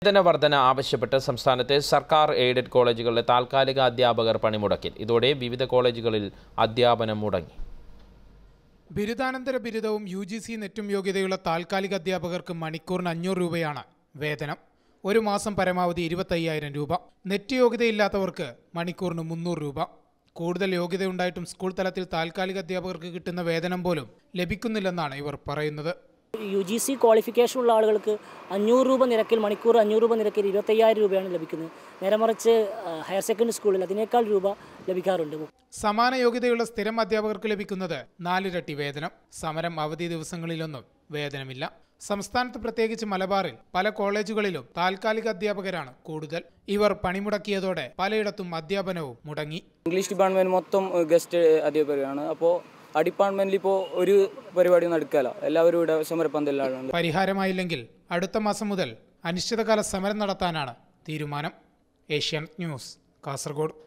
വേതന വർധന ആവശ്യപ്പെട്ട് സംസ്ഥാനത്തെ സർക്കാർ എയ്ഡഡ് കോളേജുകളിലെ താൽക്കാലിക അധ്യാപകർ പണിമുടക്കിൽ ഇതോടെ വിവിധ കോളേജുകളിൽ അധ്യാപനം മുടങ്ങി ബിരുദാനന്തര ബിരുദവും യു ജി സി നെറ്റും യോഗ്യതയുള്ള താൽക്കാലിക അധ്യാപകർക്ക് മണിക്കൂറിന് അഞ്ഞൂറ് രൂപയാണ് വേതനം ഒരു മാസം പരമാവധി ഇരുപത്തയ്യായിരം രൂപ നെറ്റ് യോഗ്യതയില്ലാത്തവർക്ക് മണിക്കൂറിന് മുന്നൂറ് രൂപ കൂടുതൽ യോഗ്യതയുണ്ടായിട്ടും സ്കൂൾ തലത്തിൽ താൽക്കാലിക അധ്യാപകർക്ക് കിട്ടുന്ന വേതനം പോലും ലഭിക്കുന്നില്ലെന്നാണ് ഇവർ പറയുന്നത് യു ജി സി ക്വാളിഫിക്കേഷൻ ഉള്ള ആളുകൾക്ക് അഞ്ഞൂറ് രൂപ നിരക്കിൽ മണിക്കൂർ അഞ്ഞൂറ് രൂപ നിരക്കിൽ ഇരുപത്തയ്യായിരം രൂപയാണ് ലഭിക്കുന്നത് നേരെ മറിച്ച് ആ, ഹയർ സെക്കൻഡറി സ്കൂളിൽ അതിനേക്കാൾ രൂപ ലഭിക്കാറുണ്ട് സമാന യോഗ്യതയുള്ള സ്ഥിരം അധ്യാപകർക്ക് ലഭിക്കുന്നത് നാലിരട്ടി വേതനം സമരം അവധി ദിവസങ്ങളിലൊന്നും വേതനമില്ല സംസ്ഥാനത്ത് പ്രത്യേകിച്ച് മലബാറിൽ പല കോളേജുകളിലും താൽക്കാലിക അധ്യാപകരാണ് കൂടുതൽ ഇവർ പണിമുടക്കിയതോടെ പലയിടത്തും അധ്യാപനവും മുടങ്ങി ഇംഗ്ലീഷ് ഡിപ്പാർട്ട്മെന്റ് മൊത്തം ഗസ്റ്റ് അധ്യാപകരാണ് അപ്പോൾ ആ ഡിപ്പാർട്ട്മെന്റിൽ ഇപ്പോൾ ഒരു പരിപാടിയും നടക്കാല എല്ലാവരും ഇവിടെ സമരപ്പന്തലിലാണ് പരിഹാരമായില്ലെങ്കിൽ അടുത്ത മാസം മുതൽ അനിശ്ചിതകാല സമരം നടത്താനാണ് തീരുമാനം ഏഷ്യാനെറ്റ് ന്യൂസ് കാസർഗോഡ്